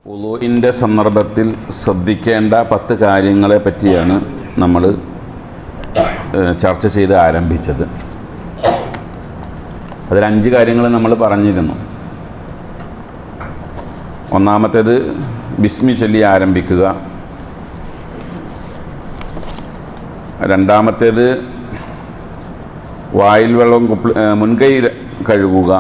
ഉളുവിൻ്റെ സന്ദർഭത്തിൽ ശ്രദ്ധിക്കേണ്ട പത്ത് കാര്യങ്ങളെ പറ്റിയാണ് നമ്മൾ ചർച്ച ചെയ്ത് ആരംഭിച്ചത് അതിൽ അഞ്ച് കാര്യങ്ങൾ നമ്മൾ പറഞ്ഞിരുന്നു ഒന്നാമത്തേത് ബിസ്മി ചൊല്ലി ആരംഭിക്കുക രണ്ടാമത്തേത് വായിൽ വെള്ളം കുപ്പി മുൻകൈ കഴുകുക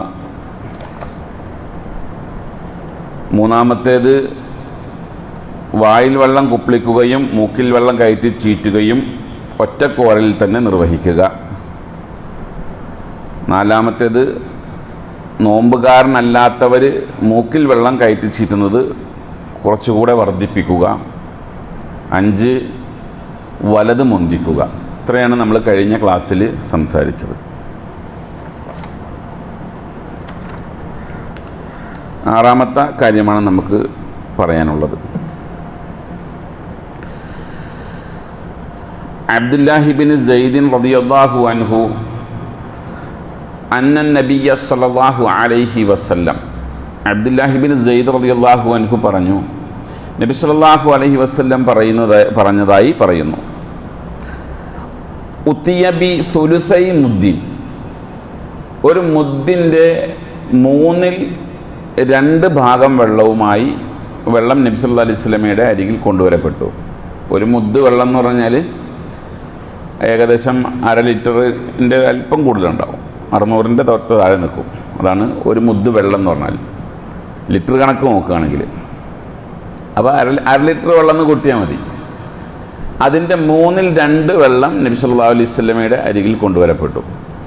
മൂന്നാമത്തേത് വായിൽ വെള്ളം കുപ്പിളിക്കുകയും മൂക്കിൽ വെള്ളം കയറ്റി ചീറ്റുകയും ഒറ്റക്കോരലിൽ തന്നെ നിർവഹിക്കുക നാലാമത്തേത് നോമ്പുകാരനല്ലാത്തവർ മൂക്കിൽ വെള്ളം കയറ്റി ചീറ്റുന്നത് കുറച്ചുകൂടെ വർദ്ധിപ്പിക്കുക അഞ്ച് വലത് മുന്തിക്കുക ഇത്രയാണ് നമ്മൾ കഴിഞ്ഞ ക്ലാസ്സിൽ സംസാരിച്ചത് ആറാമത്തെ കാര്യമാണ് നമുക്ക് പറയാനുള്ളത് അബ്ദുല്ലാഹിബിൻ സയ്ദിൻ റളിയല്ലാഹു അൻഹു അന്നൻ നബിയ സല്ലല്ലാഹു അലൈഹി വസല്ലം അബ്ദുല്ലാഹിബിൻ സെയ്ദ് റളിയല്ലാഹു അൻഹു പറഞ്ഞു നബി സല്ലല്ലാഹു അലൈഹി വസല്ലം പറയുന്നത് പറഞ്ഞതായി പറയുന്നു ഉത്തിയബി സുലുസൈ മുദ്ദിൻ ഒരു മുദ്ദിൻ്റെ മൂന്നിൽ രണ്ട് ഭാഗം വെള്ളവുമായി വെള്ളം നബി സല്ലല്ലാഹു അലൈഹി വസല്ലമയുടെ അരികിൽ കൊണ്ടുവരപ്പെട്ടു ഒരു മുദ്ദ് വെള്ളം എന്ന് പറഞ്ഞാൽ ഏകദേശം അര ലിറ്ററിൻ്റെ അല്പം കൂടുതലുണ്ടാവും അറുന്നൂറിൻ്റെ തൊട്ട് താഴെ നിൽക്കും അതാണ് ഒരു മുദ്ദ് വെള്ളം എന്ന് പറഞ്ഞാൽ ലിറ്റർ കണക്ക് നോക്കുകയാണെങ്കിൽ അപ്പോൾ അര അര ലിറ്റർ വെള്ളം എന്ന് കൂട്ടിയാൽ മതി അതിൻ്റെ മൂന്നിൽ രണ്ട് വെള്ളം നബി സല്ലല്ലാഹു അലൈഹി വസല്ലമയുടെ അരികിൽ കൊണ്ടുവരപ്പെട്ടു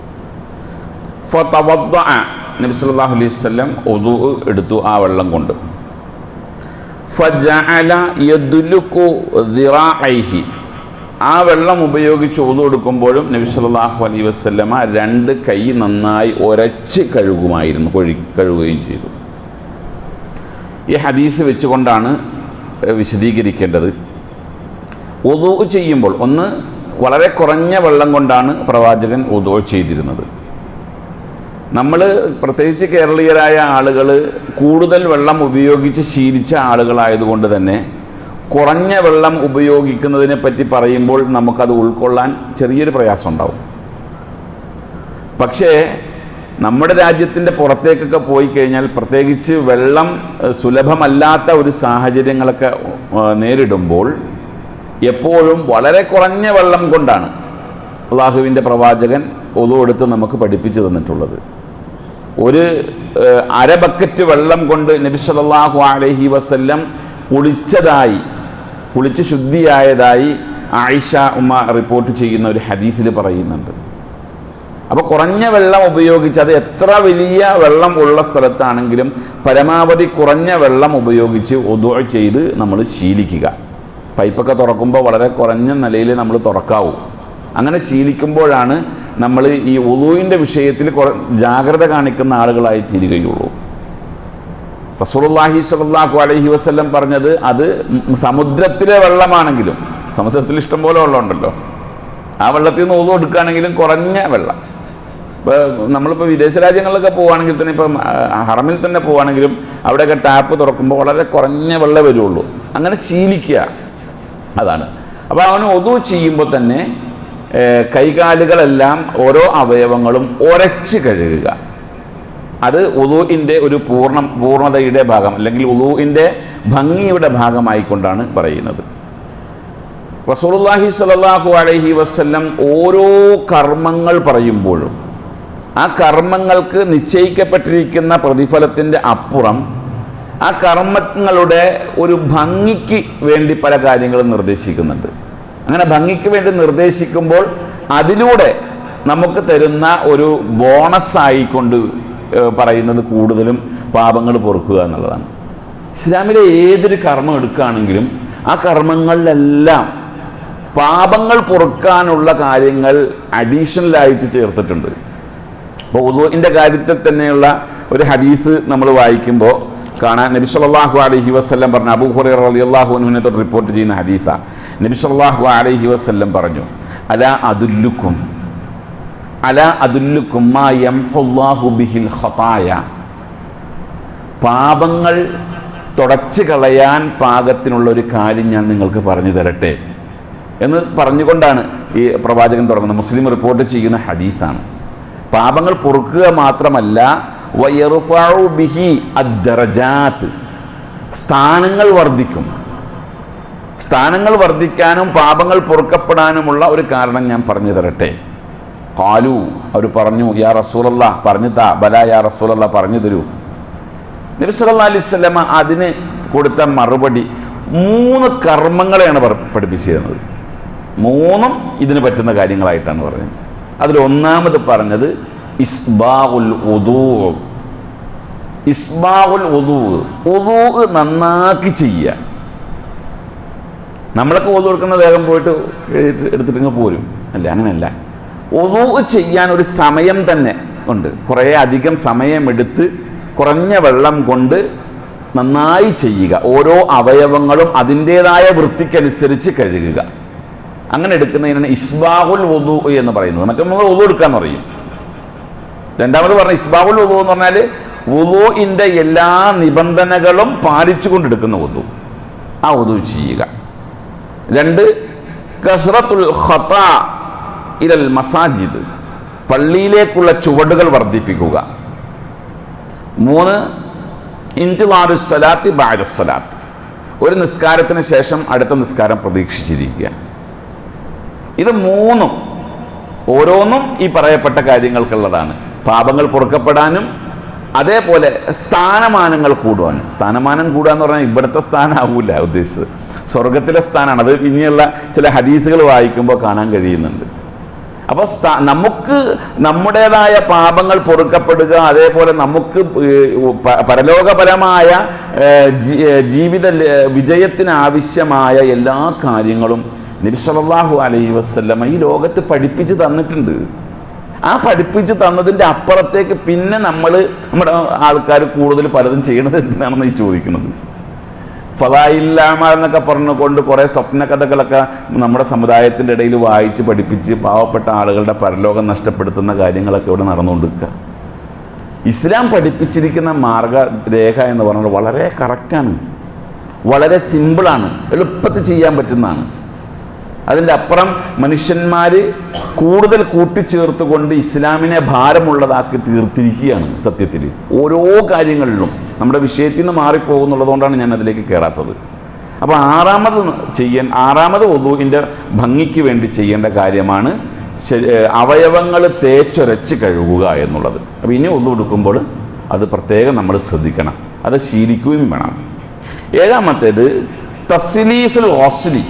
ഫതവദ്ദ നബി സല്ലല്ലാഹു അലൈഹി വസല്ലം ഉദു എടുത്തു ആ വെള്ളം കൊണ്ട് ഫജഅല യദ്ലുകു ദിറാഇഹി ആ വെള്ളം ഉപയോഗിച്ച് ഉദു എടുക്കുമ്പോഴും നബി സല്ലല്ലാഹു അലൈഹി വസല്ലമ രണ്ട് കൈ നന്നായി ഒരച്ച് കഴുകുമായിരുന്നു കൊഴി കഴുകുകയും ചെയ്തു ഈ ഹദീസ് വെച്ചുകൊണ്ടാണ് വിശദീകരിക്കേണ്ടത് ഉദു ചെയ്യുമ്പോൾ ഒന്ന് വളരെ കുറഞ്ഞ വെള്ളം കൊണ്ടാണ് പ്രവാചകൻ ഉദു ചെയ്തിരുന്നത് നമ്മൾ പ്രത്യേകിച്ച് കേരളീയരായ ആളുകൾ കൂടുതൽ വെള്ളം ഉപയോഗിച്ച് ശീലിച്ച ആളുകളായതുകൊണ്ട് തന്നെ കുറഞ്ഞ വെള്ളം ഉപയോഗിക്കുന്നതിനെ പറ്റി പറയുമ്പോൾ നമുക്കത് ഉൾക്കൊള്ളാൻ ചെറിയൊരു പ്രയാസം ഉണ്ടാവും പക്ഷേ നമ്മുടെ രാജ്യത്തിൻ്റെ പുറത്തേക്കൊക്കെ പോയി കഴിഞ്ഞാൽ പ്രത്യേകിച്ച് വെള്ളം സുലഭമല്ലാത്ത ഒരു സാഹചര്യങ്ങളൊക്കെ നേരിടുമ്പോൾ എപ്പോഴും വളരെ കുറഞ്ഞ വെള്ളം കൊണ്ടാണ് അള്ളാഹുവിൻ്റെ പ്രവാചകൻ ഒതു എടുത്ത് നമുക്ക് പഠിപ്പിച്ചു തന്നിട്ടുള്ളത് ഒരു അര ബക്കറ്റ് വെള്ളം കൊണ്ട് നബി സല്ലല്ലാഹു അലൈഹി വസല്ലം കുളിച്ചതായി കുളിച്ച് ശുദ്ധിയായതായി ആയിഷ ഉമ്മ റിപ്പോർട്ട് ചെയ്യുന്ന ഒരു ഹദീസിൽ പറയുന്നുണ്ട് അപ്പോൾ കുറഞ്ഞ വെള്ളം ഉപയോഗിച്ച് അത് എത്ര വലിയ വെള്ളം ഉള്ള സ്ഥലത്താണെങ്കിലും പരമാവധി കുറഞ്ഞ വെള്ളം ഉപയോഗിച്ച് ഒതു ചെയ്ത് നമ്മൾ ശീലിക്കുക പൈപ്പൊക്കെ തുറക്കുമ്പോൾ വളരെ കുറഞ്ഞ നിലയിൽ നമ്മൾ തുറക്കാവൂ അങ്ങനെ ശീലിക്കുമ്പോഴാണ് നമ്മൾ ഈ ഉളുവിൻ്റെ വിഷയത്തിൽ കുറ ജാഗ്രത കാണിക്കുന്ന ആളുകളായി തീരുകയുള്ളൂ റസൂലുള്ളാഹി സ്വല്ലല്ലാഹു അലൈഹി വസല്ലം പറഞ്ഞത് അത് സമുദ്രത്തിലെ വെള്ളമാണെങ്കിലും സമുദ്രത്തിൽ ഇഷ്ടംപോലെ വെള്ളമുണ്ടല്ലോ ആ വെള്ളത്തിൽ നിന്ന് ഊതു എടുക്കുകയാണെങ്കിലും കുറഞ്ഞ വെള്ളം ഇപ്പോൾ നമ്മളിപ്പോൾ വിദേശ രാജ്യങ്ങളിലൊക്കെ പോവുകയാണെങ്കിൽ തന്നെ ഇപ്പം ഹറമിൽ തന്നെ പോവുകയാണെങ്കിലും അവിടെയൊക്കെ ടാപ്പ് തുറക്കുമ്പോൾ വളരെ കുറഞ്ഞ വെള്ളം വരുള്ളൂ അങ്ങനെ ശീലിക്കുക അതാണ് അപ്പോൾ അവന് ഒതു ചെയ്യുമ്പോൾ തന്നെ കൈകാലുകളെല്ലാം ഓരോ അവയവങ്ങളും ഉരച്ച് കഴുകുക അത് ഉളുവിൻ്റെ ഒരു പൂർണ്ണ പൂർണ്ണതയുടെ ഭാഗം അല്ലെങ്കിൽ ഉളുവിൻ്റെ ഭംഗിയുടെ ഭാഗമായിക്കൊണ്ടാണ് പറയുന്നത് റസൂലുള്ളാഹി സ്വല്ലല്ലാഹു അലൈഹി വസല്ലം ഓരോ കർമ്മങ്ങൾ പറയുമ്പോഴും ആ കർമ്മങ്ങൾക്ക് നിശ്ചയിക്കപ്പെട്ടിരിക്കുന്ന പ്രതിഫലത്തിൻ്റെ അപ്പുറം ആ കർമ്മങ്ങളുടെ ഒരു ഭംഗിക്ക് വേണ്ടി പല കാര്യങ്ങളും നിർദ്ദേശിക്കുന്നുണ്ട് അങ്ങനെ ഭംഗിക്ക് വേണ്ടി നിർദ്ദേശിക്കുമ്പോൾ അതിലൂടെ നമുക്ക് തരുന്ന ഒരു ബോണസ് ആയിക്കൊണ്ട് പറയുന്നത് കൂടുതലും പാപങ്ങൾ പൊറുക്കുക എന്നുള്ളതാണ് ഇസ്ലാമിലെ ഏതൊരു കർമ്മം എടുക്കുകയാണെങ്കിലും ആ കർമ്മങ്ങളിലെല്ലാം പാപങ്ങൾ പൊറുക്കാനുള്ള കാര്യങ്ങൾ അഡീഷണലായിട്ട് ചേർത്തിട്ടുണ്ട് അപ്പോൾ ഉദുവിൻ്റെ കാര്യത്തിൽ തന്നെയുള്ള ഒരു ഹദീസ് നമ്മൾ വായിക്കുമ്പോൾ കാണാൻ നബി സല്ലല്ലാഹു അലൈഹി വസല്ലം പറഞ്ഞു അബൂ ഹുറൈറ റളിയല്ലാഹു അൻഹുവിനെ തൊട്ട് റിപ്പോർട്ട് ചെയ്യുന്ന ഹദീസ നബി സല്ലല്ലാഹു അലൈഹി വസല്ലം പറഞ്ഞു അലാ അതുല്ലുക്കും അലാ അതുല്ലുക്കും മാ യംഹുല്ലാഹു ബിഹിൽ ഖതായ പാപങ്ങൾ തുടച്ചു കളയാൻ പാകത്തിനുള്ള ഒരു കാര്യം ഞാൻ നിങ്ങൾക്ക് പറഞ്ഞു തരട്ടെ എന്ന് പറഞ്ഞുകൊണ്ടാണ് ഈ പ്രവാചകൻ തുടങ്ങുന്നത് മുസ്ലിം റിപ്പോർട്ട് ചെയ്യുന്ന ഹദീസാണ് പാപങ്ങൾ പൊറുക്കുക മാത്രമല്ല വയറുഫഉ ബിഹി അദ്ദറജാത്ത് സ്ഥാനങ്ങൾ വർദ്ധിക്കും സ്ഥാനങ്ങൾ വർദ്ധിക്കാനും പാപങ്ങൾ പൊറുക്കപ്പെടാനുമുള്ള ഒരു കാരണം ഞാൻ പറഞ്ഞു തരട്ടെ കാലു അവർ പറഞ്ഞു യാ റസൂലല്ല പറഞ്ഞു താ ബല യാ റസൂലല്ല പറഞ്ഞു തരൂ നബി സല്ലല്ലാഹു അലൈഹി വസല്ലമ അതിന് കൊടുത്ത മറുപടി മൂന്ന് കർമ്മങ്ങളെയാണ് പറ- പഠിപ്പിച്ചു തരുന്നത് മൂന്നും ഇതിന് പറ്റുന്ന കാര്യങ്ങളായിട്ടാണ് പറഞ്ഞത് അതിൽ ഒന്നാമത് പറഞ്ഞത് ഇസ്ബാഉൽ ഉദൂ ഇസ്ബാഉൽ ഉദൂ ഉദൂ നന്നാക്കി ചെയ്യുക നമ്മളൊക്കെ ഒതു കൊടുക്കുന്ന വേഗം പോയിട്ട് എഴുതി- എടുത്തിട്ട് ഇങ്ങ് പോരും അല്ലേ അങ്ങനെയല്ല ഒതു ചെയ്യാൻ ഒരു സമയം തന്നെ ഉണ്ട് കുറേ അധികം സമയമെടുത്ത് കുറഞ്ഞ വെള്ളം കൊണ്ട് നന്നായി ചെയ്യുക ഓരോ അവയവങ്ങളും അതിൻ്റേതായ വൃത്തിക്കനുസരിച്ച് കഴുകുക അങ്ങനെ എടുക്കുന്നതിനാണ് ഇസ്ബാഹുൽ ഒതു എന്ന് പറയുന്നത് മറ്റേ നമ്മൾ ഒതു എടുക്കാന്ന് പറയും രണ്ടാമത് പറഞ്ഞ ഇസ്ബാഹുൽ ഉദു എന്ന് പറഞ്ഞാൽ വുളുവിൻ്റെ എല്ലാ നിബന്ധനകളും പാലിച്ചുകൊണ്ട് എടുക്കുന്ന ഉദു ആ ഉദു ചെയ്യുക രണ്ട് കസ്റത്തുൽ ഖത ഇലൽ മസാജിദ് പള്ളിയിലേക്കുള്ള ചുവടുകൾ വർദ്ധിപ്പിക്കുക മൂന്ന് ഇന്തിലാറു സ്വലാത്തി ബാരസ്വലാത്ത് ഒരു നിസ്കാരത്തിന് ശേഷം അടുത്ത നിസ്കാരം പ്രതീക്ഷിച്ചിരിക്കുക ഇത് മൂന്നും ഓരോന്നും ഈ പറയപ്പെട്ട കാര്യങ്ങൾക്കുള്ളതാണ് പാപങ്ങൾ പൊറുക്കപ്പെടാനും അതേപോലെ സ്ഥാനമാനങ്ങൾ കൂടുവാനും സ്ഥാനമാനം കൂടുക എന്ന് പറഞ്ഞാൽ ഇവിടുത്തെ സ്ഥാനമാവൂല ഉദ്ദേശിച്ചത് സ്വർഗത്തിലെ സ്ഥാനമാണ് അത് ഇനിയുള്ള ചില ഹദീസുകൾ വായിക്കുമ്പോൾ കാണാൻ കഴിയുന്നുണ്ട് അപ്പോൾ സ്ഥാ- നമുക്ക് നമ്മുടേതായ പാപങ്ങൾ പൊറുക്കപ്പെടുക അതേപോലെ നമുക്ക് ഏഹ് പ- പരലോകപരമായ ഏഹ് ജി- ഏഹ് ജീവിത ല- വിജയത്തിന് ആവശ്യമായ എല്ലാ കാര്യങ്ങളും നബി സല്ലല്ലാഹു അലൈഹി വസല്ലമ ഈ ലോകത്ത് പഠിപ്പിച്ച് തന്നിട്ടുണ്ട് ആ പഠിപ്പിച്ച് തന്നതിൻ്റെ അപ്പുറത്തേക്ക് പിന്നെ നമ്മൾ നമ്മുടെ ആൾക്കാർ കൂടുതൽ പലതും ചെയ്യണത് എന്തിനാണെന്ന് ഈ ചോദിക്കുന്നത് ഫലായില്ലാമ എന്നൊക്കെ പറഞ്ഞുകൊണ്ട് കുറേ സ്വപ്ന കഥകളൊക്കെ നമ്മുടെ സമുദായത്തിൻ്റെ ഇടയിൽ വായിച്ച് പഠിപ്പിച്ച് പാവപ്പെട്ട ആളുകളുടെ പരലോകം നഷ്ടപ്പെടുത്തുന്ന കാര്യങ്ങളൊക്കെ ഇവിടെ നടന്നുകൊണ്ടിരിക്കുക ഇസ്ലാം പഠിപ്പിച്ചിരിക്കുന്ന മാർഗരേഖ എന്ന് പറയുന്നത് വളരെ കറക്റ്റാണ് വളരെ സിമ്പിളാണ് എളുപ്പത്തിൽ ചെയ്യാൻ പറ്റുന്നതാണ് അതിൻ്റെ അപ്പുറം മനുഷ്യന്മാർ കൂടുതൽ കൂട്ടിച്ചേർത്തുകൊണ്ട് ഇസ്ലാമിനെ ഭാരമുള്ളതാക്കി തീർത്തിരിക്കുകയാണ് സത്യത്തിൽ ഓരോ കാര്യങ്ങളിലും നമ്മുടെ വിഷയത്തിൽ നിന്ന് മാറിപ്പോകുന്നുള്ളതുകൊണ്ടാണ് ഞാൻ അതിലേക്ക് കയറാത്തത് അപ്പോൾ ആറാമത് ചെയ്യാൻ ആറാമത് ഒതുവിൻ്റെ ഭംഗിക്ക് വേണ്ടി ചെയ്യേണ്ട കാര്യമാണ് ശരി- ഏഹ് അവയവങ്ങൾ തേച്ചൊരച്ച് കഴുകുക എന്നുള്ളത് അപ്പോൾ ഇനി ഒതു കൊടുക്കുമ്പോൾ അത് പ്രത്യേകം നമ്മൾ ശ്രദ്ധിക്കണം അത് ശീലിക്കുകയും വേണം ഏഴാമത്തേത് തസ്ലീസുൽ ഓസ്ലി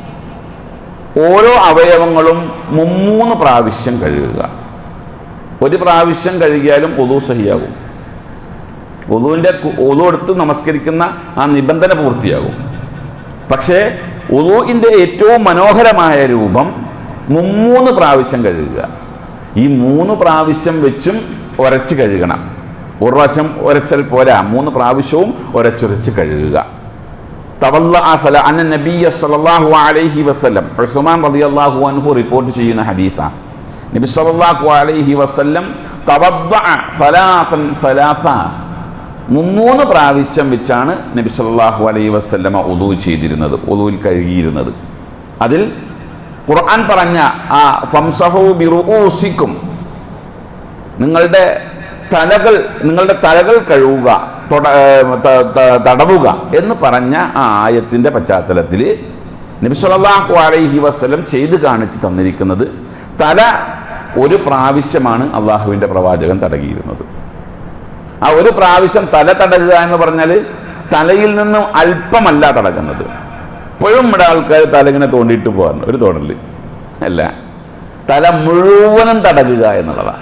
ഓരോ അവയവങ്ങളും മുമ്മൂന്ന് പ്രാവശ്യം കഴുകുക ഒരു പ്രാവശ്യം കഴുകിയാലും ഒതു സഹിയാകും ഒതുവിൻ്റെ ഒതു എടുത്ത് നമസ്കരിക്കുന്ന ആ നിബന്ധന പൂർത്തിയാകും പക്ഷേ ഒതുവിൻ്റെ ഏറ്റവും മനോഹരമായ രൂപം മുമ്മൂന്ന് പ്രാവശ്യം കഴുകുക ഈ മൂന്ന് പ്രാവശ്യം വെച്ചും ഉരച്ച് കഴുകണം ഒരു പ്രാവശ്യം ഉരച്ചാൽ പോരാ മൂന്ന് പ്രാവശ്യവും ഉരച്ചുരച്ച് കഴുകുക തവല്ല ഫല അന്ന നബിയ സല്ലല്ലാഹു അലൈഹി വസല്ലം ഉസ്മാൻ റളിയല്ലാഹു അൻഹു റിപ്പോർട്ട് ചെയ്യുന്ന ഹദീസാണ് നബി സല്ലല്ലാഹു അലൈഹി വസല്ലം തവദ്ദഅ ഫലാഫൻ ഫലാഫ മുമ്മൂന്ന് പ്രാവശ്യം വെച്ചാണ് നബി സല്ലല്ലാഹു അലൈഹി വസല്ലമ ഉദു ചെയ്തിരുന്നത് ഉദുവിൽ കഴുകിയിരുന്നത് അതിൽ ഖുർആൻ പറഞ്ഞ ആ ഫംസഹു ബിറുഊസിക്കും നിങ്ങളുടെ തലകൾ നിങ്ങളുടെ തലകൾ കഴുകുക തൊട ഏർ ത- ത- തടവുക എന്ന് പറഞ്ഞ ആ ആയത്തിൻ്റെ പശ്ചാത്തലത്തിൽ നബി സല്ലല്ലാഹു അലൈഹി വസല്ലം ചെയ്ത് കാണിച്ച് തന്നിരിക്കുന്നത് തല ഒരു പ്രാവശ്യമാണ് അള്ളാഹുവിൻ്റെ പ്രവാചകൻ തടകിയിരുന്നത് ആ ഒരു പ്രാവശ്യം തല തടകുക എന്ന് പറഞ്ഞാൽ തലയിൽ നിന്നും അല്പമല്ല തടകുന്നത് ഇപ്പോഴും ഇവിടെ ആൾക്കാർ തല ഇങ്ങനെ തോണ്ടിയിട്ട് പോകാറുണ്ട് ഒരു തോന്നല് അല്ല തല മുഴുവനും തടകുക എന്നുള്ളതാണ്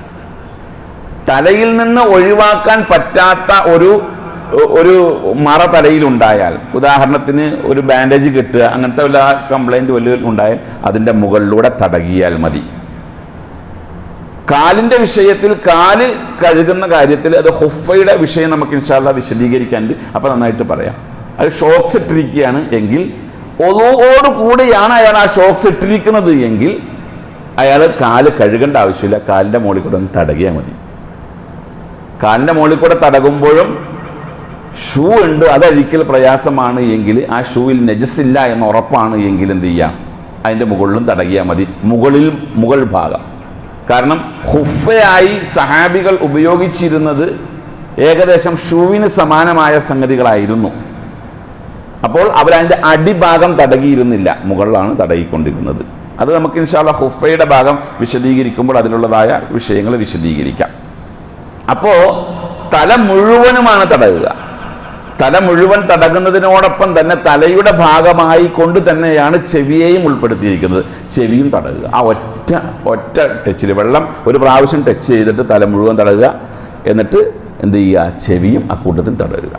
തലയിൽ നിന്ന് ഒഴിവാക്കാൻ പറ്റാത്ത ഒരു ഒരു മറ തലയിലുണ്ടായാൽ ഉദാഹരണത്തിന് ഒരു ബാൻഡേജ് കെട്ടുക അങ്ങനത്തെ വല്ല കംപ്ലൈൻറ്റ് വലിയ ഉണ്ടായാൽ അതിൻ്റെ മുകളിലൂടെ തടകിയാൽ മതി കാലിൻ്റെ വിഷയത്തിൽ കാല് കഴുകുന്ന കാര്യത്തിൽ അത് ഹുഫയുടെ വിഷയം നമുക്ക് ഇൻഷാല്ല വിശദീകരിക്കാനുണ്ട് അപ്പോൾ നന്നായിട്ട് പറയാം അത് ഷോക്സ് ഇട്ടിരിക്കുകയാണ് എങ്കിൽ ഒതോട് കൂടിയാണ് അയാൾ ആ ഷോക്സ് ഇട്ടിരിക്കുന്നത് എങ്കിൽ അയാൾ കാല് കഴുകേണ്ട ആവശ്യമില്ല കാലിൻ്റെ മുകളിൽ കൂടെ ഒന്ന് തടകിയാൽ മതി കാലിൻ്റെ മുകളിൽ കൂടെ തടകുമ്പോഴും ഷൂ ഉണ്ട് അതഴിക്കൽ പ്രയാസമാണ് എങ്കിൽ ആ ഷൂവിൽ നജസില്ല എന്ന് ഉറപ്പാണ് എങ്കിൽ എന്ത് ചെയ്യാം അതിൻ്റെ മുകളിലും തടകിയാൽ മതി മുകളിൽ മുകൾ ഭാഗം കാരണം ഹുഫയായി സഹാബികൾ ഉപയോഗിച്ചിരുന്നത് ഏകദേശം ഷൂവിന് സമാനമായ സംഗതികളായിരുന്നു അപ്പോൾ അവരതിൻ്റെ അടിഭാഗം തടകിയിരുന്നില്ല മുകളിലാണ് തടകിക്കൊണ്ടിരുന്നത് അത് നമുക്ക് ഇൻഷാല്ല ഹുഫയുടെ ഭാഗം വിശദീകരിക്കുമ്പോൾ അതിലുള്ളതായ വിഷയങ്ങൾ വിശദീകരിക്കാം അപ്പോൾ തല മുഴുവനുമാണ് തടകുക തല മുഴുവൻ തടകുന്നതിനോടൊപ്പം തന്നെ തലയുടെ ഭാഗമായി കൊണ്ട് തന്നെയാണ് ചെവിയെയും ഉൾപ്പെടുത്തിയിരിക്കുന്നത് ചെവിയും തടകുക ആ ഒറ്റ ഒറ്റ ടച്ചിൽ വെള്ളം ഒരു പ്രാവശ്യം ടച്ച് ചെയ്തിട്ട് തല മുഴുവൻ തടകുക എന്നിട്ട് എന്ത് ചെയ്യുക ചെവിയും അക്കൂട്ടത്തിൽ തടകുക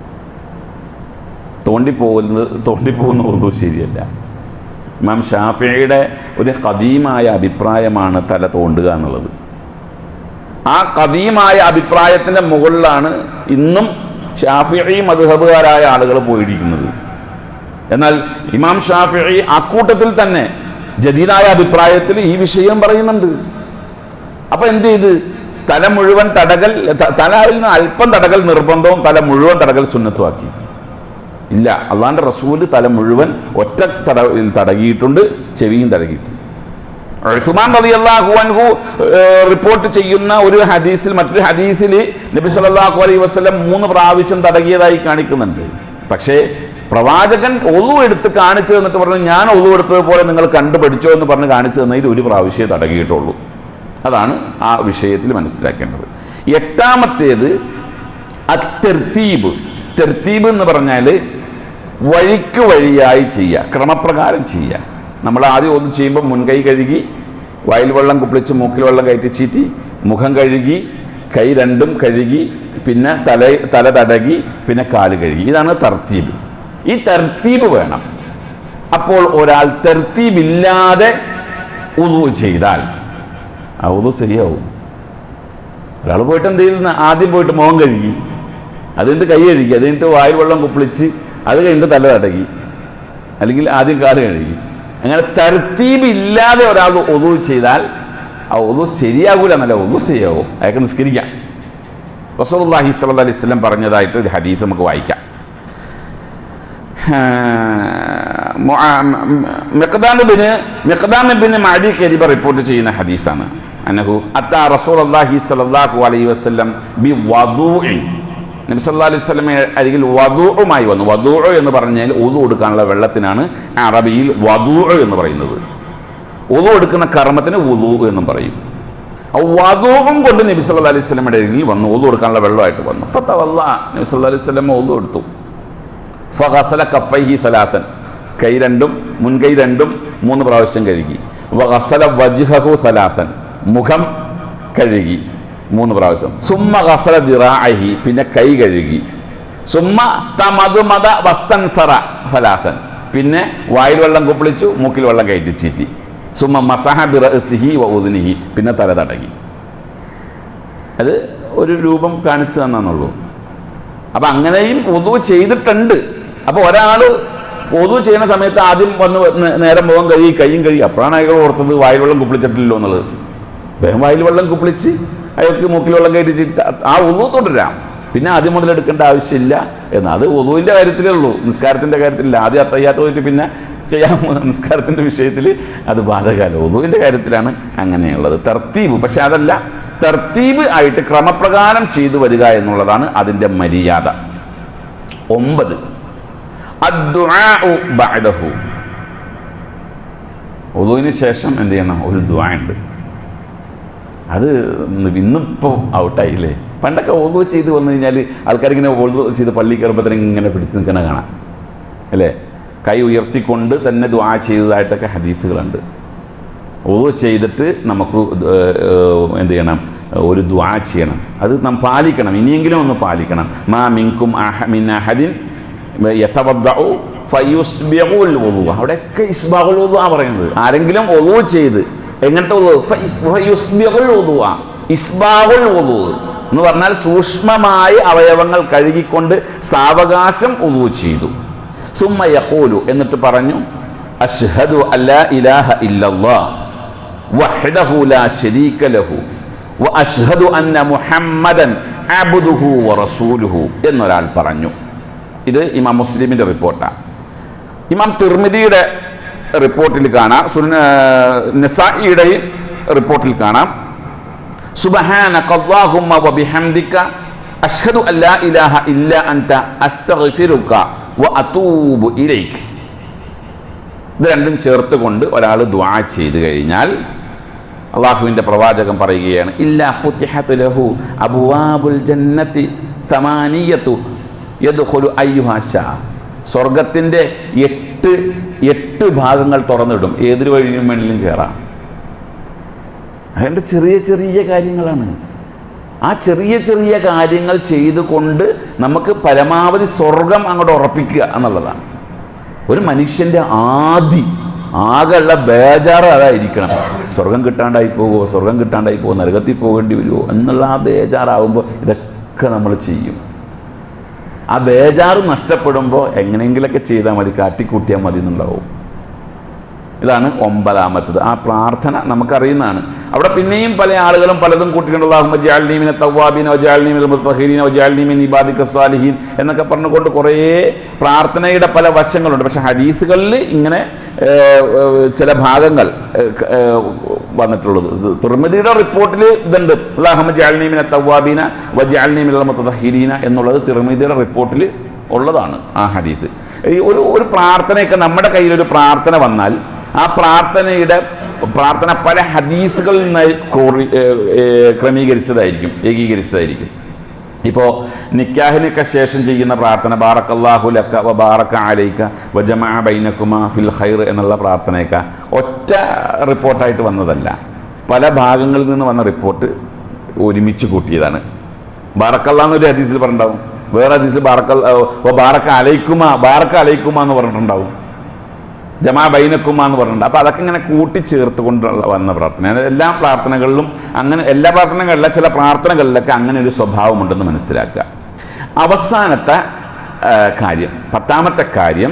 തോണ്ടിപ്പോകുന്നത് തോണ്ടിപ്പോകുന്ന ഒന്നും ശരിയല്ല ഇമാം ഷാഫിയുടെ ഒരു കദീമായ അഭിപ്രായമാണ് തല തോണ്ടുക എന്നുള്ളത് ആ കദീമായ അഭിപ്രായത്തിൻ്റെ മുകളിലാണ് ഇന്നും ഷാഫിഈ മധുഹബുകാരായ ആളുകൾ പോയിരിക്കുന്നത് എന്നാൽ ഇമാം ഷാഫിഈ അക്കൂട്ടത്തിൽ തന്നെ ജദീദായ അഭിപ്രായത്തിൽ ഈ വിഷയം പറയുന്നുണ്ട് അപ്പൊ എന്ത് ചെയ്ത് തല മുഴുവൻ തടകൽ ത- തലയിൽ നിന്ന് അല്പം തടകൽ നിർബന്ധവും തല മുഴുവൻ തടകൽ സുന്നത്തുമാക്കി ഇല്ല അള്ളാന്റെ റസൂല് തല മുഴുവൻ ഒറ്റ തട തടകിയിട്ടുണ്ട് ചെവിയും തടകിയിട്ടുണ്ട് ഉസ്മാൻ റളിയല്ലാഹു അൻഹു ഏഹ്, റിപ്പോർട്ട് ചെയ്യുന്ന ഒരു ഹദീസിൽ മറ്റൊരു ഹദീസിൽ നബി സല്ലല്ലാഹു അലൈഹി വസല്ലം മൂന്ന് പ്രാവശ്യം തടകിയതായി കാണിക്കുന്നുണ്ട് പക്ഷേ പ്രവാചകൻ ഒളു എടുത്ത് കാണിച്ചു തന്നിട്ട് പറഞ്ഞു ഞാൻ ഒളു എടുത്തതുപോലെ നിങ്ങൾ കണ്ടുപഠിച്ചോ എന്ന് പറഞ്ഞ് കാണിച്ചു തന്നതിൽ ഒരു പ്രാവശ്യമേ തടകിയിട്ടുള്ളൂ അതാണ് ആ വിഷയത്തിൽ മനസ്സിലാക്കേണ്ടത് എട്ടാമത്തേത് അത്തെർത്തീബ് തെർത്തീബ് എന്ന് പറഞ്ഞാൽ വഴിക്ക് വഴിയായി ചെയ്യുക ക്രമപ്രകാരം ചെയ്യുക നമ്മൾ ആദ്യം ഒന്ന് ചെയ്യുമ്പോൾ മുൻകൈ കഴുകി വയൽ വെള്ളം കുപ്പിളിച്ച് മൂക്കിൽ വെള്ളം കയറ്റി ചീറ്റി മുഖം കഴുകി കൈ രണ്ടും കഴുകി പിന്നെ തല തല തടകി പിന്നെ കാല് കഴുകി ഇതാണ് തർത്തീബ് ഈ തർത്തീബ് വേണം അപ്പോൾ ഒരാൾ തർത്തീബില്ലാതെ ഉദു ചെയ്താൽ ആ ഉദു ശരിയാവും ഒരാൾ പോയിട്ട് എന്ത് ചെയ്യുന്ന ആദ്യം പോയിട്ട് മുഖം കഴുകി അത് കഴിഞ്ഞിട്ട് കൈ കഴുകി അത് കഴിഞ്ഞിട്ട് വായിൽ വെള്ളം കുപ്പിളിച്ച് അത് കഴിഞ്ഞിട്ട് തല തടകി അല്ലെങ്കിൽ ആദ്യം കാല് കഴുകി അങ്ങനെ തർത്തീബ് ഇല്ലാതെ ഒരാൾ ഒതു ചെയ്താൽ ആ ഒതു ശരിയാകൂല എന്നല്ല ഒതു ശരിയാവും അയാൾക്ക് നിസ്കരിക്കാം റസൂലുള്ളാഹി സ്വല്ലല്ലാഹി അലൈഹി വസല്ലം പറഞ്ഞതായിട്ട് ഒരു ഹദീസ് നമുക്ക് വായിക്കാം മിഖ്ദാമിബിന് മിഖ്ദാമിബിന് മാഡി കരിബ റിപ്പോർട്ട് ചെയ്യുന്ന ഹദീസാണ് അനഹു അത്താ റസൂലുള്ളാഹി സ്വല്ലല്ലാഹു അലൈഹി വസല്ലം ബി വദൂഇൻ നബി സല്ലല്ലാഹു അലൈഹി വസല്ലം അരികിൽ വദൂഉമായി വന്നു വദൂഉ എന്ന് പറഞ്ഞാൽ ഉദു കൊടുക്കാനുള്ള വെള്ളത്തിനാണ് അറബിയിൽ വദൂഉ എന്ന് പറയുന്നത് ഉദു എടുക്കുന്ന കർമ്മത്തിന് ഉദു എന്നും പറയും ആ വധുവും കൊണ്ട് നബി സല്ലല്ലാഹു അലൈഹി വസല്ലമയുടെ അരികിൽ വന്നു ഉദു കൊടുക്കാനുള്ള വെള്ളമായിട്ട് വന്നു ഫതവല്ല നബി സല്ലല്ലാഹു അലൈഹി വസല്ലം ഉദു എടുത്തു ഫഗസല കഫൈഹി സലാത്തൻ കൈ രണ്ടും മുൻകൈ രണ്ടും മൂന്ന് പ്രാവശ്യം കഴുകി വഗസല വജ്ഹഹു സലാത്തൻ മുഖം കഴുകി മൂന്ന് പ്രാവശ്യം സുമ്മ ഗസല ദിറാഅഹി പിന്നെ കൈ കഴുകി സുമ്മ തമതുമത വസ്തൻസറ സലാസൻ പിന്നെ വായിൽ വെള്ളം കുപ്പിളിച്ചു മൂക്കിൽ വെള്ളം കയറ്റി ചീറ്റി സുമ്മ മസഹ ബിറസിഹി വ ഉദ്നിഹി പിന്നെ തല തടകി അത് ഒരു രൂപം കാണിച്ചു തന്നെന്നുള്ളൂ അപ്പം അങ്ങനെയും ഒതു ചെയ്തിട്ടുണ്ട് അപ്പോൾ ഒരാൾ ഒതു ചെയ്യുന്ന സമയത്ത് ആദ്യം വന്ന് നേ- നേരം മുഖം കഴുകി കൈയും കഴുകി അപ്പോഴാണ് അയാൾ ഓർത്തത് വായിൽ വെള്ളം കുപ്പിളിച്ചിട്ടില്ലല്ലോ എന്നുള്ളത് വേഗം വായിൽ വെള്ളം കുപ്പിളിച്ച് അയാൾക്ക് മൂക്കിൽ വെള്ളം കയറ്റി ആ ഒതു തുടരാം പിന്നെ ആദ്യം മുതൽ എടുക്കേണ്ട ആവശ്യമില്ല എന്ന് അത് ഒതുവിൻ്റെ കാര്യത്തിലേ ഉള്ളൂ നിസ്കാരത്തിൻ്റെ കാര്യത്തിലില്ല ആദ്യം അത്തയ്യാത്ത പോയിട്ട് പിന്നെ ചെയ്യാൻ നിസ്കാരത്തിൻ്റെ വിഷയത്തിൽ അത് ബാധകമല്ല ഒതുവിൻ്റെ കാര്യത്തിലാണ് അങ്ങനെയുള്ളത് തർത്തീബ് പക്ഷെ അതല്ല തർത്തീബ് ആയിട്ട് ക്രമപ്രകാരം ചെയ്തു വരിക എന്നുള്ളതാണ് അതിൻ്റെ മര്യാദ ഒമ്പത് അദ്ദുആഉ ബഅദഹു ഒതുവിന് ശേഷം എന്ത് ചെയ്യണം ഒരു ദ്വാ ഉണ്ട് അത് ഇന്നിപ്പോൾ ഔട്ടായില്ലേ പണ്ടൊക്കെ ഒതു ചെയ്ത് വന്നു കഴിഞ്ഞാൽ ആൾക്കാരിങ്ങനെ ഒതു ചെയ്ത് പള്ളി കയറുമ്പോഴത്തേനും ഇങ്ങനെ പിടിച്ച് നിൽക്കണ കാണാം അല്ലേ കൈ ഉയർത്തിക്കൊണ്ട് തന്നെ ദ്വാ ചെയ്തതായിട്ടൊക്കെ ഹദീസുകളുണ്ട് ഒതു ചെയ്തിട്ട് നമുക്ക് ഇത്, ഏർ, എന്ത് ചെയ്യണം ഒരു ദ്വാ ചെയ്യണം അത് നാം പാലിക്കണം ഇനിയെങ്കിലും ഒന്ന് പാലിക്കണം മാ മിൻകും അഹ- മിൻ അഹദിൻ യതവദ്ദഉ ഫയുസ്ബിഉൽ വുളു അവിടെയൊക്കെ ഇസ്ബാഉൽ വുളു ആ പറയുന്നത് ആരെങ്കിലും ഒളു ചെയ്ത് എങ്ങനത്തെ വുളു ഫയിസ്- ഫയുസ്ബിഉൽ വുളു ഇസ്ബാഉൽ വുളു എന്ന് പറഞ്ഞാൽ സൂക്ഷ്മമായ അവയവങ്ങൾ കഴുകിക്കൊണ്ട് സാവകാശം ഉളു ചെയ്തു സുമ്മ യഖൂലു എന്നിട്ട് പറഞ്ഞു അഷ്ഹദു അല്ലാ ഇലാഹ ഇല്ലല്ലാഹ് വഹ്ദഹു ലാ ശരീക ലഹു വ അഷ്ഹദു അന്ന മുഹമ്മദൻ അബ്ദുഹു വ റസൂലുഹു എന്നൊരാൾ പറഞ്ഞു ഇത് ഇമാം മുസ്ലിമിന്റെ റിപ്പോർട്ടാണ് ഇമാം തിർമിദിയുടെ റിപ്പോർട്ടിൽ കാണാം സുന നസായിയുടെ റിപ്പോർട്ടിൽ കാണാം സുബ്ഹാനക അല്ലാഹുമ്മ വബിഹംദിക അഷ്ഹദു അല്ലാ ഇലാഹ ഇല്ല അൻത അസ്തഗ്ഫിറുക വ അതൂബു ഇലൈക് ഇത് രണ്ടും ചേർത്ത് കൊണ്ട് ഒരാൾ ദുആ ചെയ്തു കഴിഞ്ഞാൽ അള്ളാഹുവിൻ്റെ പ്രവാചകൻ പറയുകയാണ് ഇല്ലാ ഫുത്തിഹത്തു ലഹു അബുവാബുൽ ജന്നത്തി സമാനിയത്തു യദ്ഖുലു അയ്യുഹാ ശാ സ്വർഗത്തിൻ്റെ എട്ട് എട്ട് ഭാഗങ്ങൾ തുറന്നിടും ഏതൊരു വഴിയും വേണമെങ്കിലും കയറാം അതുകൊണ്ട് ചെറിയ ചെറിയ കാര്യങ്ങളാണ് ആ ചെറിയ ചെറിയ കാര്യങ്ങൾ ചെയ്തുകൊണ്ട് നമുക്ക് പരമാവധി സ്വർഗം അങ്ങോട്ട് ഉറപ്പിക്കുക എന്നുള്ളതാണ് ഒരു മനുഷ്യൻ്റെ ആദി ആകെയുള്ള ബേജാറ് അതായിരിക്കണം സ്വർഗം കിട്ടാണ്ടായി പോകുമോ സ്വർഗം കിട്ടാണ്ടായി പോകുമോ നരകത്തിൽ പോകേണ്ടി വരുമോ എന്നുള്ള ആ ബേജാറാവുമ്പോൾ ഇതൊക്കെ നമ്മൾ ചെയ്യും ആ ബേജാറ് നഷ്ടപ്പെടുമ്പോൾ എങ്ങനെയെങ്കിലൊക്കെ ചെയ്താൽ മതി കാട്ടിക്കൂട്ടിയാൽ മതി എന്നുണ്ടാവും ഇതാണ് ഒമ്പതാമത്തത് ആ പ്രാർത്ഥന നമുക്കറിയുന്നതാണ് അവിടെ പിന്നെയും പല ആളുകളും പലതും കൂട്ടിക്കൊണ്ടുള്ള ജാൽനീമിനെ തവാബീൻ ഒജാൽനീമിൻ മുത്തഹീൻ ഒജാൽനീമിൻ ഇബാദിക സ്വാലിഹീൻ എന്നൊക്കെ പറഞ്ഞുകൊണ്ട് കുറേ പ്രാർത്ഥനയുടെ പല വശങ്ങളുണ്ട് പക്ഷെ ഹദീസുകളിൽ ഇങ്ങനെ ഏർ, ഏർ, ചില ഭാഗങ്ങൾ ഏർ, ഏർ, വന്നിട്ടുള്ളത് ഇത് തുർമിദിയുടെ റിപ്പോർട്ടിൽ ഇതുണ്ട് അള്ളാഹമ്മ ജാൽനീമിനെ തവാബീന വജാൽനീമിൻ മുത്തഹീരീന എന്നുള്ളത് തിർമിദിയുടെ റിപ്പോർട്ടിൽ ഉള്ളതാണ് ആ ഹദീസ് ഈ ഒരു ഒരു പ്രാർത്ഥനയൊക്കെ നമ്മുടെ കയ്യിൽ ഒരു പ്രാർത്ഥന വന്നാൽ ആ പ്രാർത്ഥനയുടെ പ്രാർത്ഥന പല ഹദീസുകളിൽ നിന്നായി ക്രോറി- ഏ, ഏ, ക്രമീകരിച്ചതായിരിക്കും ഏകീകരിച്ചതായിരിക്കും ഇപ്പോൾ നിക്കാഹിനൊക്കെ ശേഷം ചെയ്യുന്ന പ്രാർത്ഥന ബാറക്കല്ലാഹു ലക്ക വ ബാറക്ക അലൈക്ക വ ജമാ ബൈനക്കുമ ഫിൽ ഖൈർ എന്നുള്ള പ്രാർത്ഥനയൊക്കെ ഒറ്റ റിപ്പോർട്ടായിട്ട് വന്നതല്ല പല ഭാഗങ്ങളിൽ നിന്ന് വന്ന റിപ്പോർട്ട് ഒരുമിച്ച് കൂട്ടിയതാണ് ബാറക്കല്ല എന്നൊരു ഹദീസിൽ പറഞ്ഞിട്ടുണ്ടാവും വേറെ ഹദീസിൽ ബാറക്കൽ ഓ ബാറക്ക അലൈക്കുമ ബാറക്ക അലൈക്കുമ എന്ന് പറഞ്ഞിട്ടുണ്ടാവും ജമാ ബൈനക്കുമ എന്ന് പറഞ്ഞിട്ടുണ്ട് അപ്പോൾ അതൊക്കെ ഇങ്ങനെ കൂട്ടിച്ചേർത്ത് കൊണ്ടുള്ള വന്ന പ്രാർത്ഥന അത് എല്ലാ പ്രാർത്ഥനകളിലും അങ്ങനെ എല്ലാ പ്രാർത്ഥനകളിലും ചില പ്രാർത്ഥനകളിലൊക്കെ അങ്ങനെ ഒരു സ്വഭാവമുണ്ടെന്ന് മനസ്സിലാക്കുക അവസാനത്തെ ആ, കാര്യം പത്താമത്തെ കാര്യം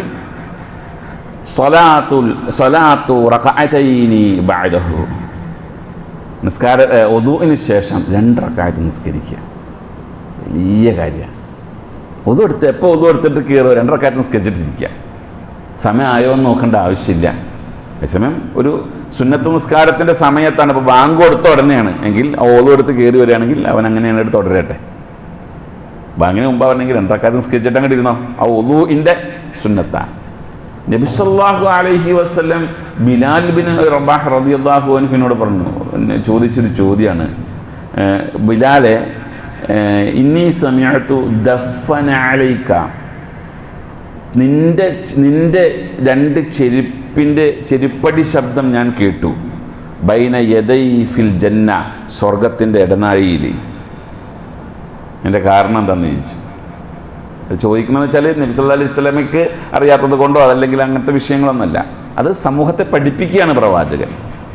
സ്വലാത്തുൽ സ്വലാത്തു റകഅതൈനി ബഅദഹു നിസ്കാര ഒതുവിന് ശേഷം രണ്ട് റക്കായത്ത് നിസ്കരിക്കുക വലിയ കാര്യമാണ് ഒതു എടുത്ത് എപ്പോൾ ഒതു എടുത്തിട്ട് കയറുക രണ്ട് റക്കായത്ത് നിസ്കരിച്ചിട്ടിരിക്കുക സമയം ആയോ എന്ന് നോക്കേണ്ട ആവശ്യമില്ല അതേസമയം ഒരു സുന്നത്ത് നിസ്കാരത്തിൻ്റെ സമയത്താണ് ഇപ്പോൾ ബാങ്ക് കൊടുത്ത ഉടനെയാണ് എങ്കിൽ ആ ഓതു എടുത്ത് കയറി വരികയാണെങ്കിൽ അവൻ അങ്ങനെയാണ് എടുത്ത് തുടരട്ടെ ബാങ്കിന് മുമ്പ് അവനെങ്കിൽ രണ്ടക്കാലത്ത് നിസ്കരിച്ചിട്ട് അങ്ങോട്ട് ഇരുന്നോ ആ ഒതുവിൻ്റെ സുന്നത്താണ് നബിസല്ലാഹു അലൈഹി വസ്ലം ബിലാൽ ബിൻ റബാഹ് റബിഅള്ളാഹു അൻഹുവിനോട് പറഞ്ഞു എന്നെ ചോദിച്ചൊരു ചോദ്യമാണ് ഏഹ് ബിലാലെ ഏഹ് ഇന്നി സമയത്തു ദഫന അലൈക്ക നിന്റെ നിന്റെ രണ്ട് ചെരുപ്പിൻ്റെ ചെരുപ്പടി ശബ്ദം ഞാൻ കേട്ടു ബൈന യദൈ ഫിൽ ജന്ന സ്വർഗത്തിൻ്റെ ഇടനാഴിയിൽ എൻ്റെ കാരണം എന്താണെന്ന് ചോദിച്ചു അത് ചോദിക്കണമെന്ന് വെച്ചാൽ നബി സല്ലല്ലാഹു അലൈഹി സ്വലമയ്ക്ക് അറിയാത്തത് കൊണ്ടോ അതല്ലെങ്കിൽ അങ്ങനത്തെ വിഷയങ്ങളൊന്നുമല്ല അത് സമൂഹത്തെ പഠിപ്പിക്കുകയാണ് പ്രവാചകൻ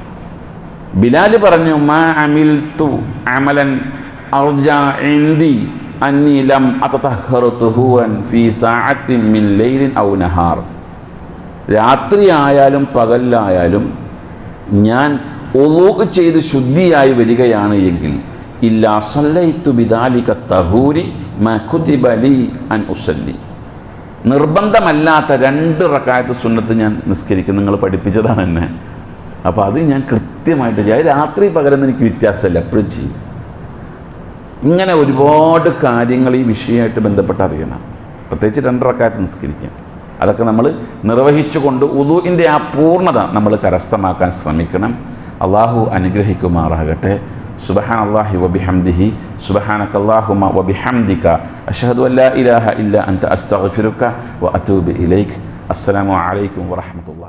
ബിലാൽ പറഞ്ഞു മാ അമിൽ തു അമലൻ അർജ ഇന്ദി അന്നി ലം അതതഹറു തുഹുവൻ ഫീ സഅത്തിൻ മിൻ ലൈലിൻ ഔ നഹാർ രാത്രി ആയാലും പകലിലായാലും ഞാൻ ഒലൂക്ക് ചെയ്ത് ശുദ്ധിയായി വരികയാണ് എങ്കിൽ ഇല്ലാ സല്ലൈത്തു ബിദാലിക തഹൂരി മാ കുതിബ ലീ അൻ ഉസല്ലി നിർബന്ധമല്ലാത്ത രണ്ട് റക്കായത്ത് സുന്നത്ത് ഞാൻ നിസ്കരിക്കും നിങ്ങൾ പഠിപ്പിച്ചതാണ് എന്നെ അപ്പോൾ അത് ഞാൻ കൃത്യമായിട്ട് ചെയ്യും അത് രാത്രി പകരം എനിക്ക് വ്യത്യാസമല്ല എപ്പോഴും ചെയ്യും ഇങ്ങനെ ഒരുപാട് കാര്യങ്ങൾ ഈ വിഷയമായിട്ട് ബന്ധപ്പെട്ട് അറിയണം പ്രത്യേകിച്ച് രണ്ട് റക്കായത്ത് നിസ്കരിക്കാം അതൊക്കെ നമ്മൾ നിർവഹിച്ചുകൊണ്ട് ഉദുവിൻ്റെ ആ പൂർണ്ണത നമ്മൾ കരസ്ഥമാക്കാൻ ശ്രമിക്കണം അള്ളാഹു അനുഗ്രഹിക്കുമാറാകട്ടെ സുബഹാൻ അള്ളാഹി വബിഹംദിഹി സുബഹാനക അല്ലാഹുമ്മ വബിഹംദിക അഷ്ഹദു അല്ലാ ഇലാഹ ഇല്ല അൻത അസ്തഗ്ഫിറുക വ അതൂബു ഇലൈക് അസ്സലാമു അലൈക്കും വറഹ്മത്തുള്ളാഹി